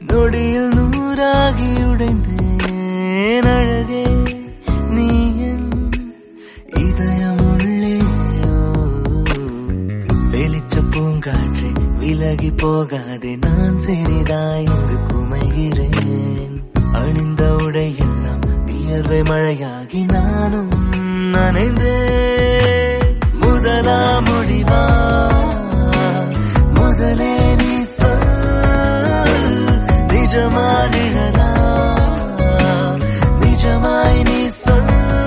நொடியில் நூறாகி உடைந்தேன் அழகே நீ என் இதயமுள்ளேயோ வெளிச்ச பூங்காற்றை விலகி போகாதே நான் சிறிதாய் இங்கு குமைகிறேன் அணிந்த உடையெல்லாம் வியர்வை மழையாகி நானும் நனைந்தேன் முதலா முடிவா முதலே நீ சொல் நிஜமா நிழலா நிஜமாய் நீ சொல்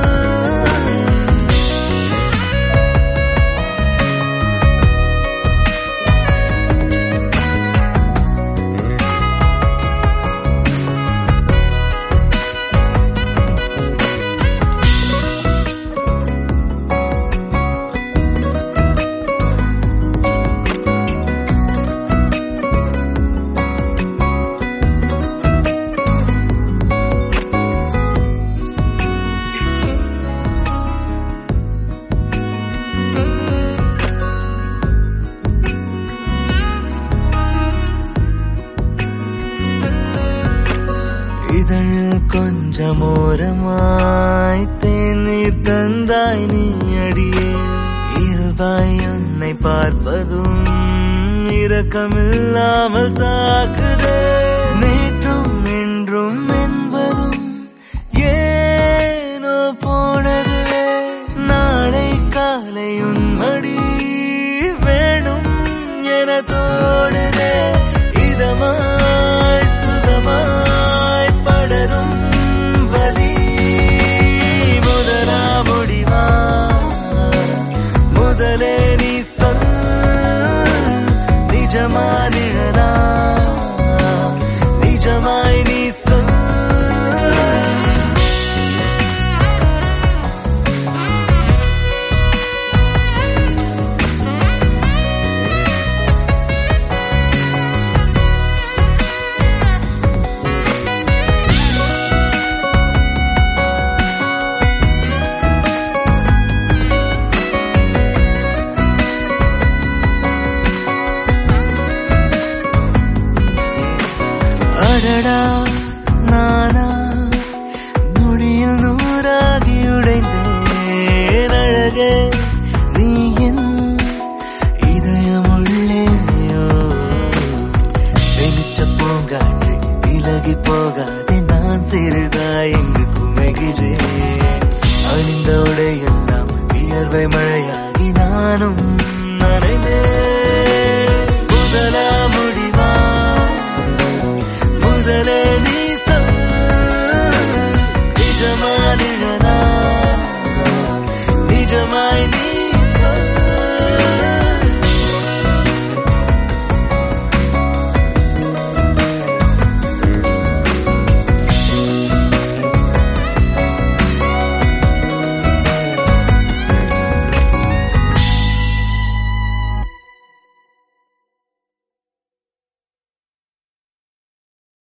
இதழ் கொஞ்சம் ஓரமாய் தேநீர் தந்தாய் நீ அடியே இயல்பாய் உன்னை பார்ப்பதும் இரக்கமில்லாமல் தாக்குதே நேற்றும் இன்றும் என்பதும் ஏனோ போனதுவே நாளை காலை உன் மடி வேணும் என தோணுதே இதமாய் சுகமாய் படரும் வலி முதலா முடிவா முதலே நீ சொல் நிஜமா நிழலா நிஜமாய் நீ சொல் அடடா நானா நொடியில் நூறாகி உடைந்தேன் அழகே நீ என் இதயமுள்ளேயோ வெளிச்ச பூங்காற்று விலகி போகாதே நான் சிறிதாய் இங்கு குமைகிறேன் அணிந்த உடையெல்லாம் வியர்வை மழையாகி நானும் நனைந்தேன் முதலா முடிவா முதலே